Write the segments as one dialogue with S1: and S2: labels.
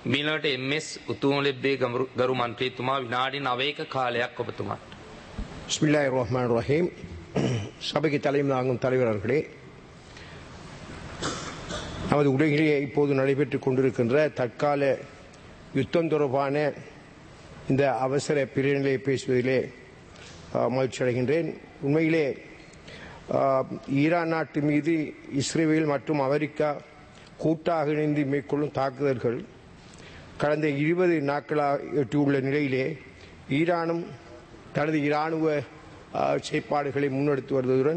S1: මීළඟට එම්.එස්. උතුමලෙබ්බේ ගමරු- ගරු මන්ත්‍රීතුමා විනාඩි 9ක කාලයක් ඔබතුමාට.
S2: பிஸ்மில்லாஹ் ரஹ்மான் ரஹீம் சபைக்கு தலைமை தாங்கும் தலைவர் அவர்களே நமது உலகிலேயே இப்போது நடைபெற்றுக் கொண்டிருக்கின்ற தற்கால யுத்தம் தொடர்பான இந்த அவசர பிரிநிலையை பேசுவதிலே ஆ, மகிழ்ச்சி அடைகின்றேன் உண்மையிலே ஆ, ஈரான் நாட்டு மீது இஸ்ரேல் மற்றும் அமெரிக்கா கூட்டாக இணைந்து மேற்கொள்ளும் தாக்குதல்கள் கடந்த இருபது நாட்களாக எட்டியுள்ள நிலையிலே ஈரானும் தனது இராணுவ ஆ, செயற்பாடுகளை முன்னெடுத்து வருவதுடன்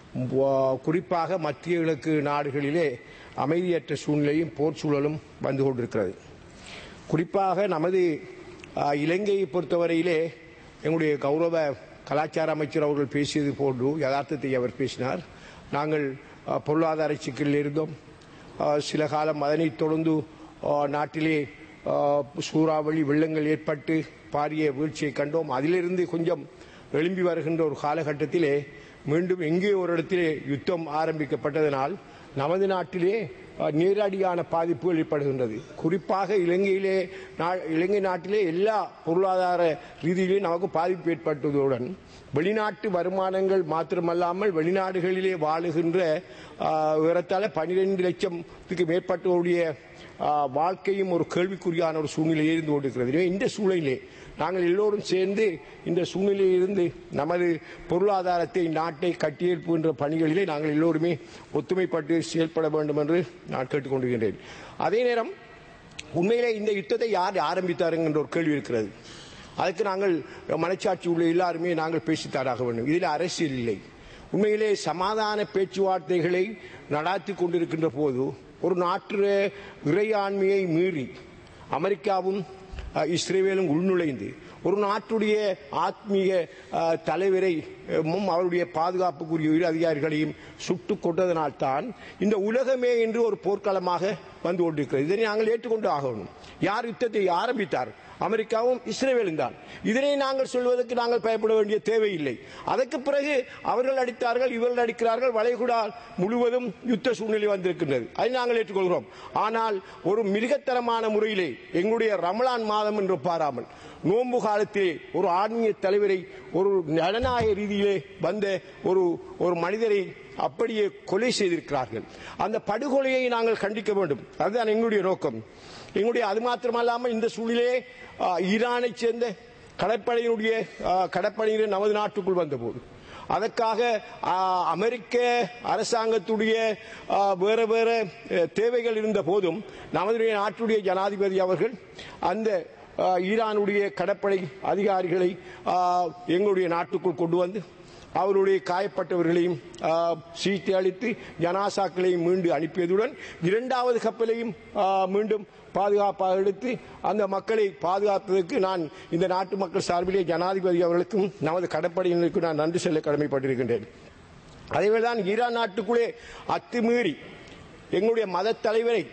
S2: வா- குறிப்பாக மத்திய கிழக்கு நாடுகளிலே அமைதியற்ற சூழ்நிலையும் போர் சூழலும் வந்து கொண்டிருக்கிறது குறிப்பாக நமது ஆ, இலங்கையை பொறுத்தவரையிலே எங்களுடைய கௌரவ கலாச்சார அமைச்சர் அவர்கள் பேசியது போன்று யதார்த்தத்தை அவர் பேசினார் நாங்கள் ஆ, பொருளாதார சிக்கலில் இருந்தோம் ஆ, சில காலம் அதனைத் தொடர்ந்து ஆ, நாட்டிலே ஆ, சூறாவளி வெள்ளங்கள் ஏற்பட்டு பாரிய வீழ்ச்சியை கண்டோம் அதிலிருந்து கொஞ்சம் எழும்பி வருகின்ற ஒரு காலகட்டத்திலே மீண்டும் எங்கே ஒரு இடத்திலே யுத்தம் ஆரம்பிக்கப்பட்டதனால் நமது நாட்டிலே அஹ், நேரடியான பாதிப்புகள் ஏற்படுகின்றது குறிப்பாக இலங்கையிலே நா- இலங்கை நாட்டிலே எல்லா பொருளாதார ரீதியிலே நமக்கு பாதிப்பு ஏற்பட்டதுடன் வெளிநாட்டு வருமானங்கள் மாத்திரமல்லாமல் வெளிநாடுகளிலே வாழுகின்ற அஹ், ஏறத்தாழ பனிரெண்டு லட்சத்துக்கு மேற்பட்டவருடைய அஹ், வாழ்க்கையும் ஒரு கேள்விக்குறியான ஒரு சூழ்நிலையில் இருந்து கொண்டிருக்கிறது எனவே இந்த சூழ்நிலையிலே நாங்கள் எல்லோரும் சேர்ந்து இந்த சூழ்நிலையிலிருந்து நமது பொருளாதாரத்தை நாட்டை கட்டியெழுப்புகின்ற பணிகளிலே நாங்கள் எல்லோருமே ஒத்துமைப்பட்டு செயல்பட வேண்டும் என்று நான் கேட்டுக்கொண்டிருக்கின்றேன் அதே நேரம் உண்மையிலே இந்த யுத்தத்தை யார் ஆரம்பித்தாருங்கிற ஒரு கேள்வி இருக்கிறது அதுக்கு நாங்கள் மனச்சாட்சி உள்ள எல்லாருமே நாங்கள் பேசித்தாராக வேண்டும் இதில் அரசியல் இல்லை உண்மையிலே சமாதான பேச்சுவார்த்தைகளை நடாத்தி கொண்டிருக்கின்ற போது ஒரு நாட்டு இறையாண்மையை மீறி அமெரிக்காவும் அஹ், இஸ்ரேலும் உள்நுழைந்து ஒரு நாட்டுடைய ஆத்மீக அஹ், தலைவரை அஹ், அவருடைய பாதுகாப்புக்குரிய உயர் அதிகாரிகளையும் சுட்டுக் கொண்டதனால்தான் இந்த உலகமே என்று ஒரு போர்க்களமாக வந்து கொண்டிருக்கிறது இதனை நாங்கள் ஏற்றுக்கொண்டு ஆகணும் யார் யுத்தத்தை ஆரம்பித்தார் அமெரிக்காவும் இஸ்ரேலும் தான் இதனை நாங்கள் சொல்வதற்கு நாங்கள் பயப்பட வேண்டிய தேவையில்லை அதற்கு பிறகு அவர்கள் அடித்தார்கள் இவர்கள் அடிக்கிறார்கள் வளைகுடா முழுவதும் யுத்த சூழ்நிலை வந்திருக்கின்றது அதை நாங்கள் ஏற்றுக்கொள்கிறோம் ஆனால் ஒரு மிருகத்தரமான முறையிலே எங்களுடைய ரமலான் மாதம் என்று பாராமல் நோன்பு காலத்திலே ஒரு ஆன்மீக தலைவரை ஒரு ஜனநாயக ரீதியிலே வந்த ஒரு ஒரு மனிதரை அப்படியே கொலை செய்திருக்கிறார்கள் அந்த படுகொலையை நாங்கள் கண்டிக்க வேண்டும் அதுதான் எங்களுடைய நோக்கம் எங்களுடைய அது மாத்திரமல்லாமல் இந்த சூழ்நிலையே ஆ, ஈரானைச் சேர்ந்த கடற்படையினுடைய ஆ, கடற்படையினர் நமது நாட்டுக்குள் வந்தபோது அதற்காக ஆ, அமெரிக்க அரசாங்கத்துடைய ஆ, வேற வேற அ, தேவைகள் இருந்த போதும் நமது நாட்டுடைய ஜனாதிபதி அவர்கள் அந்த ஆ, ஈரானுடைய கடற்படை அதிகாரிகளை ஆ, எங்களுடைய நாட்டுக்குள் கொண்டு வந்து அவருடைய காயப்பட்டவர்களையும் ஆ, சிகிச்சை அளித்து ஜனாசாக்களையும் மீண்டு அனுப்பியதுடன் இரண்டாவது கப்பலையும் ஆ, மீண்டும் பாதுகாப்பாக எடுத்து அந்த மக்களை பாதுகாப்பதற்கு நான் இந்த நாட்டு மக்கள் சார்பிலே ஜனாதிபதி அவர்களுக்கும் நமது கடற்படையினருக்கும் நான் நன்றி சொல்ல கடமைப்பட்டிருக்கின்றேன் அதேவேளை தான் ஈரான் நாட்டுக்குள்ளே அத்துமீறி எங்களுடைய மத தலைவரை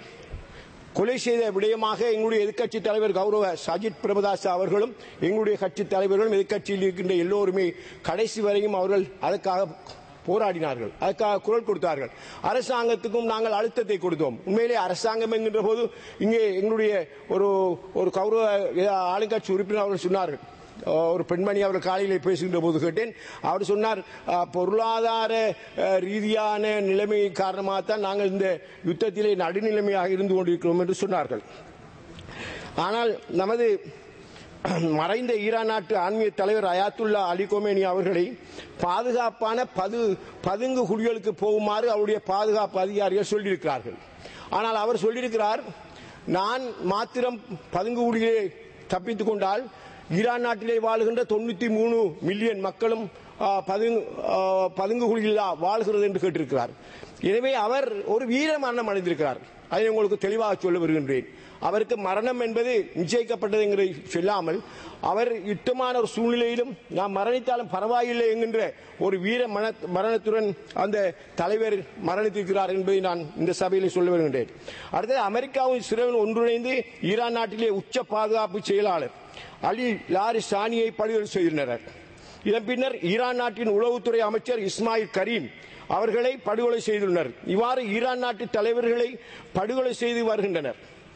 S2: கொலை செய்த விடயமாக எங்களுடைய எதிர்க்கட்சி தலைவர் கௌரவ சஜித் பிரேமதாஸ் அவர்களும் எங்களுடைய கட்சி தலைவர்களும் எதிர்க்கட்சியில் இருக்கின்ற எல்லோருமே கடைசி வரையும் அவர்கள் அதற்காக போராடினார்கள் அதுக்காக குரல் கொடுத்தார்கள் அரசாங்கத்துக்கும் நாங்கள் அழுத்தத்தை கொடுத்தோம் உண்மையிலே அரசாங்கம் என்கின்ற போது இங்கே எங்களுடைய ஒரு ஒரு கௌரவ ஆளுங்கட்சி உறுப்பினர் அவர்கள் சொன்னார்கள் அஹ் ஒரு பெண்மணி அவர் காலையில் பேசுகின்ற போது கேட்டேன் அவர் சொன்னார் அஹ், பொருளாதார அஹ், ரீதியான நிலைமை காரணமாகத்தான் நாங்கள் இந்த யுத்தத்திலே நடுநிலைமையாக இருந்து கொண்டிருக்கிறோம் என்று சொன்னார்கள் ஆனால் நமது மறைந்த ஈரான் நாட்டு ஆன்மீக தலைவர் அயாத்துல்லா அலி கொமேனி அவர்களை பாதுகாப்பான பது பதுங்கு குழிகளுக்கு போகுமாறு அவருடைய பாதுகாப்பு அதிகாரிகள் சொல்லியிருக்கிறார்கள் ஆனால் அவர் சொல்லியிருக்கிறார் நான் மாத்திரம் பதுங்கு குழியிலே தப்பித்துக் கொண்டால் ஈரான் நாட்டிலே வாழுகின்ற தொண்ணூத்தி மூணு மில்லியன் மக்களும் ஆ, பதுங்கு ஆ, பதுங்கு குழியில் வாழ்கிறது என்று கேட்டிருக்கிறார் எனவே அவர் ஒரு வீர மரணம் அடைந்திருக்கிறார் அதை உங்களுக்கு தெளிவாக சொல்ல வருகின்றேன் அவருக்கு மரணம் என்பது நிச்சயிக்கப்பட்டது என்கிற சொல்லாமல் அவர் யுத்தமான ஒரு சூழ்நிலையிலும் நாம் மரணித்தாலும் பரவாயில்லை என்கின்ற ஒரு வீர மன மரணத்துடன் அந்த தலைவர் மரணித்திருக்கிறார் என்பதை நான் இந்த சபையில் சொல்ல வருகின்றேன் அடுத்தது அமெரிக்காவும் இஸ்ரேலும் ஒன்றிணைந்து ஈரான் நாட்டிலே உச்ச பாதுகாப்பு செயலாளர் அலி லாரி சானியை படுகொலை செய்தனர் இதன் பின்னர் ஈரான் நாட்டின் உளவுத்துறை அமைச்சர் இஸ்மாயில் கரீம் அவர்களை படுகொலை செய்துள்ளனர் இவ்வாறு ஈரான் நாட்டு தலைவர்களை படுகொலை செய்து வருகின்றனர்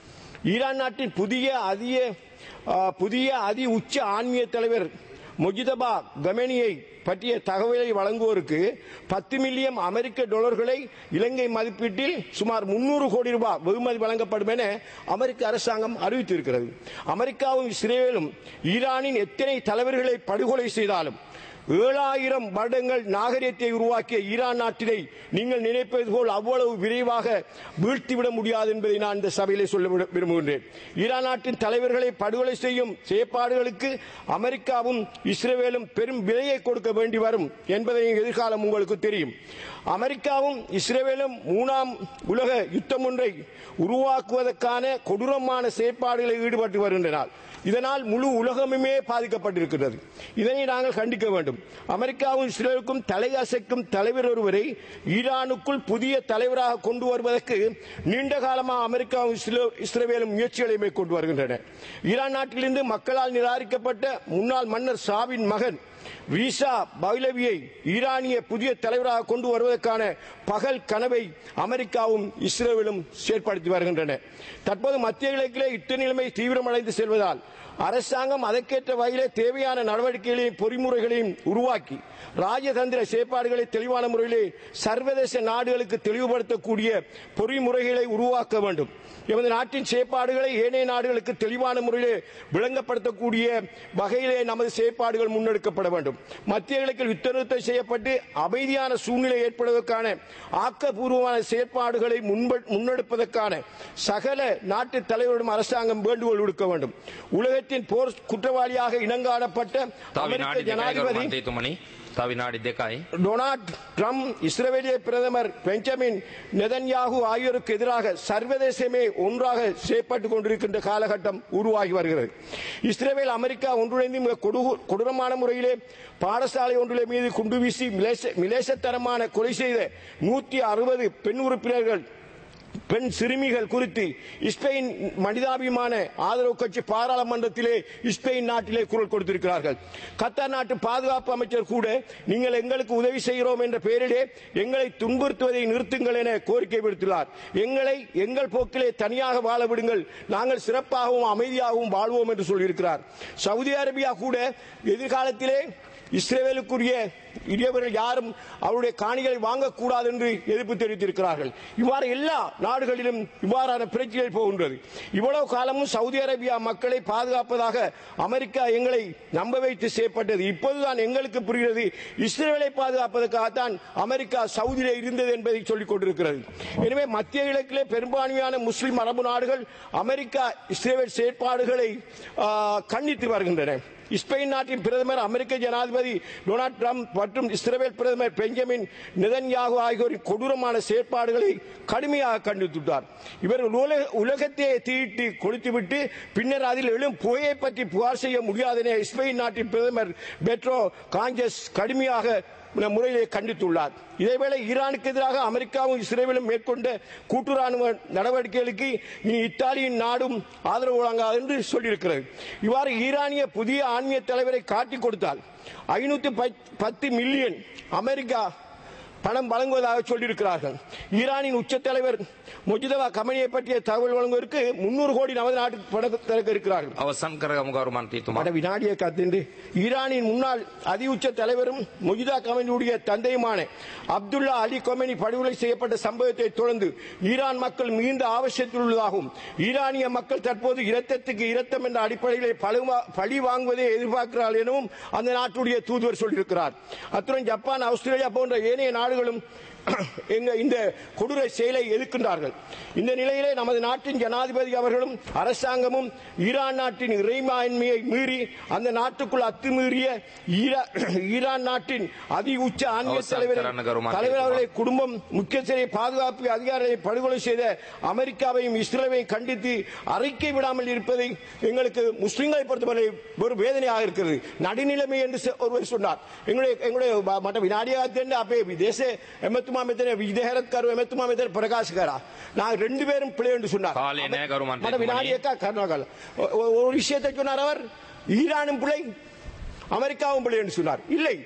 S2: ஈரான் நாட்டின் புதிய அதிக ஆ, புதிய அதி உச்ச ஆன்மீக தலைவர் மொஜிதபா கமெனியை பற்றிய தகவலை வழங்குவோருக்கு பத்து மில்லியன் அமெரிக்க டாலர்களை இலங்கை மதிப்பீட்டில் சுமார் முன்னூறு கோடி ரூபாய் வெகுமதி வழங்கப்படும் என அமெரிக்க அரசாங்கம் அறிவித்திருக்கிறது அமெரிக்காவும் இஸ்ரேலும் ஈரானின் எத்தனை தலைவர்களை படுகொலை செய்தாலும் ஏழாயிரம் வருடங்கள் நாகரிகத்தை உருவாக்கிய ஈரான் நாட்டினை நீங்கள் நினைப்பது போல் அவ்வளவு விரைவாக வீழ்த்திவிட முடியாது என்பதை நான் இந்த சபையிலே சொல்ல விட- விரும்புகின்றேன் ஈரான் நாட்டின் தலைவர்களை படுகொலை செய்யும் செயற்பாடுகளுக்கு அமெரிக்காவும் இஸ்ரேலும் பெரும் விலையை கொடுக்க வேண்டி வரும் என்பதை எதிர்காலம் உங்களுக்கு தெரியும் அமெரிக்காவும் இஸ்ரேலும் மூணாம் உலக யுத்தம் ஒன்றை உருவாக்குவதற்கான கொடூரமான செயற்பாடுகளில் ஈடுபட்டு வருகின்றனர் இதனால் முழு உலகமுமே பாதிக்கப்பட்டிருக்கிறது இதனை நாங்கள் கண்டிக்க வேண்டும் அமெரிக்காவும் இஸ்ரேலுக்கும் தலையசைக்கும் தலைவர் ஒருவரை ஈரானுக்குள் புதிய தலைவராக கொண்டு வருவதற்கு நீண்ட காலமாக அமெரிக்காவும் இஸ்ரே- இஸ்ரேலும் முயற்சிகளை மேற்கொண்டு வருகின்றன ஈரான் நாட்டிலிருந்து மக்களால் நிராகரிக்கப்பட்ட முன்னாள் மன்னர் ஷாவின் மகன் ரீசா பைலவியை ஈரானிய புதிய தலைவராக கொண்டு வருவதற்கான பகல் கனவை அமெரிக்காவும் இஸ்ரேலும் செயற்படுத்தி வருகின்றன தற்போது மத்திய கிழக்கிலே யுத்த நிலைமை தீவிரமடைந்து செல்வதால் அரசாங்கம் அதற்கேற்ற வகையிலே தேவையான நடவடிக்கைகளையும் பொறிமுறைகளையும் உருவாக்கி ராஜதந்திர செயற்பாடுகளை தெளிவான முறையிலே சர்வதேச நாடுகளுக்கு தெளிவுபடுத்தக்கூடிய பொறிமுறைகளை உருவாக்க வேண்டும் எமது நாட்டின் செயற்பாடுகளை ஏனைய நாடுகளுக்கு தெளிவான முறையிலே விளங்கப்படுத்தக்கூடிய வகையிலே நமது செயற்பாடுகள் முன்னெடுக்கப்பட வேண்டும் மத்திய கிழக்கில் யுத்த நிறுத்தம் செய்யப்பட்டு அமைதியான சூழ்நிலை ஏற்படுவதற்கான ஆக்கப்பூர்வமான செயற்பாடுகளை முன்ப- முன்னெடுப்பதற்கான சகல நாட்டு தலைவரிடம் அரசாங்கம் வேண்டுகோள் விடுக்க வேண்டும் உலகத்தின் போர் குற்றவாளியாக இனங்காணப்பட்ட
S1: තව
S2: அமெரிக்க
S1: විනාඩි දෙකයි ගරු
S2: ஜனாதிபதி
S1: මන්ත්‍රීතුමනි. තව විනාඩි දෙකයි.
S2: டொனால்ட் ட்ரம்ப் இஸ்ரேலிய பிரதமர் பெஞ்சமின் நெதன்யாகு ஆகியோருக்கு எதிராக சர்வதேசமே ஒன்றாக செயற்பட்டுக் கொண்டிருக்கின்ற காலகட்டம் உருவாகி வருகிறது இஸ்ரேல் அமெரிக்கா ஒன்றிணைந்து மிக கொடு- கொடூரமான முறையிலே பாடசாலை ஒன்றிலே மீது குண்டு வீசி மிலேச- மிலேசத்தனமான கொலை செய்த நூற்றி அறுபது பெண் உறுப்பினர்கள் பெண் சிறுமிகள் குறித்து ஸ்பெயின் மனிதாபிமான ஆதரவு கட்சி பாராளுமன்றத்திலே ஸ்பெயின் நாட்டிலே குரல் கொடுத்திருக்கிறார்கள் கத்தார் நாட்டு பாதுகாப்பு அமைச்சர் கூட நீங்கள் எங்களுக்கு உதவி செய்கிறோம் என்ற பெயரிலே எங்களை துன்புறுத்துவதை நிறுத்துங்கள் என கோரிக்கை விடுத்துள்ளார் எங்களை எங்கள் போக்கிலே தனியாக வாழ விடுங்கள் நாங்கள் சிறப்பாகவும் அமைதியாகவும் வாழ்வோம் என்று சொல்லியிருக்கிறார் சவுதி அரேபியா கூட எதிர்காலத்திலே இஸ்ரேலுக்குரிய இடியவர்கள் யாரும் அவருடைய காணிகளை வாங்கக்கூடாது என்று எதிர்ப்பு தெரிவித்திருக்கிறார்கள் இவ்வாறு எல்லா நாடுகளிலும் இவ்வாறான பிரச்சனைகள் போகின்றது இவ்வளவு காலமும் சவுதி அரேபியா மக்களை பாதுகாப்பதாக அமெரிக்கா எங்களை நம்ப வைத்து செய்யப்பட்டது இப்போதுதான் எங்களுக்கு புரிகிறது இஸ்ரேலை பாதுகாப்பதற்காகத்தான் அமெரிக்கா சவுதியிலே இருந்தது என்பதை சொல்லிக் கொண்டிருக்கிறது எனவே மத்திய கிழக்கிலே பெரும்பான்மையான முஸ்லிம் அரபு நாடுகள் அமெரிக்கா இஸ்ரேல் செயற்பாடுகளை ஆ, கண்டித்து வருகின்றன ஸ்பெயின் நாட்டின் பிரதமர் அமெரிக்க ஜனாதிபதி டொனால்ட் ட்ரம்ப் மற்றும் இஸ்ரேல் பிரதமர் பெஞ்சமின் நெதன்யாகு ஆகியோரின் கொடூரமான செயற்பாடுகளை கடுமையாக கண்டித்துள்ளார் இவர் உலக- முகத்தையே தீயிட்டு கொளுத்துவிட்டு பின்னர் அதில் எழும் புகையை பற்றி புகார் செய்ய முடியாது என ஸ்பெயின் நாட்டின் பிரதமர் பெட்ரோ காஞ்சஸ் கடுமையாக முறையிலே கண்டித்துள்ளார் இதேவேளை ஈரானுக்கு எதிராக அமெரிக்காவும் இஸ்ரேலும் மேற்கொண்ட கூட்டு ராணுவ நடவடிக்கைகளுக்கு இனி இத்தாலியின் நாடும் ஆதரவு வழங்காது என்று சொல்லியிருக்கிறது இவ்வாறு ஈரானிய புதிய ஆன்மீக தலைவரை காட்டிக் கொடுத்தால் ஐநூத்தி பத்து மில்லியன் அமெரிக்கா பணம் வழங்குவதாக சொல்லியிருக்கிறார்கள் ஈரானின் உச்ச தலைவர் முஜிதவா கமனியை பற்றிய தகவல் வழங்குவதற்கு முன்னூறு கோடி நமது நாட்டுக்கு பணம் திறக்க இருக்கிறார்கள்
S1: අවසන් කරගමු ගරු මන්ත්‍රීතුමා.
S2: மட வினாடியை காத்திருந்து ஈரானின் முன்னாள் அதி உச்ச தலைவரும் முஜிதா கமெனியுடைய தந்தையுமான அப்துல்லா அலி கொமெனி படுகொலை செய்யப்பட்ட சம்பவத்தை தொடர்ந்து ஈரான் மக்கள் மிகுந்த ஆவசியத்தில் உள்ளதாகவும் ஈரானிய மக்கள் தற்போது இரத்தத்துக்கு இரத்தம் என்ற அடிப்படையிலே பழுவா- பழி வாங்குவதை எதிர்பார்க்கிறார்கள் எனவும் அந்த நாட்டுடைய தூதுவர் சொல்லியிருக்கிறார் அத்துடன் ஜப்பான் ஆஸ்திரேலியா போன்ற ஏனைய நாடுகளும் எங்க இந்த கொடூர செயலை எதிர்க்கின்றார்கள் இந்த நிலையிலே நமது நாட்டின் ஜனாதிபதி அவர்களும் அரசாங்கமும் ஈரான் நாட்டின் இறைமான்மையை மீறி அந்த நாட்டுக்குள் அத்துமீறிய ஈரா- ஈரான் நாட்டின் அதி உச்ச ஆன்மீக
S1: அவசரம்
S2: தலைவர்
S1: தரணும் கருமா.
S2: தலைவர் அவர்களை குடும்பம் முக்கிய சிறை பாதுகாப்பு அதிகாரிகளை படுகொலை செய்த அமெரிக்காவையும் இஸ்ரேலையும் கண்டித்து அறிக்கை விடாமல் இருப்பதை எங்களுக்கு முஸ்லிம்களை பொறுத்தவரை ஒரு வேதனையாக இருக்கிறது நடுநிலைமை என்று சொ- ஒருவர் சொன்னார் எங்களுடைய எங்களுடைய බ- මට විනාඩියක් දෙන්න අපේ විදේශ එමතුමා මෙතන විදේහරත්කරු එමතුමා මෙතන ප්‍රකාශ කරා. நான் ரெண்டு பேரும் பிழை என்று சொன்னார்
S1: காலை நே கருமான்
S2: மට வினாடியக்கா கருணாகல் ஒரு விஷயத்தை சொன்னார் அவர் ஈரானும் பிழை அமெரிக்காவும் பிழை என்று சொன்னார் இல்லை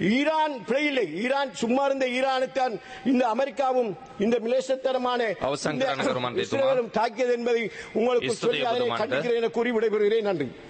S2: ஈரான் பிழையில்லை ஈரான் சும்மா இருந்த ஈரானைத்தான் இந்த அமெரிக்காவும் இந்த மிலேசத்தனமான
S1: அவசான்
S2: இந்த
S1: கரணகருமான் பேசுமா?
S2: இஸ்ரேலும் தாக்கியது என்பதை உங்களுக்கு
S1: இஸ்துதி
S2: சொல்லி அதனை
S1: ஒப்புதுமான்ட்டு.
S2: கண்டிக்கிறேன் என கூறி விடைபெறுகிறேன் நன்றி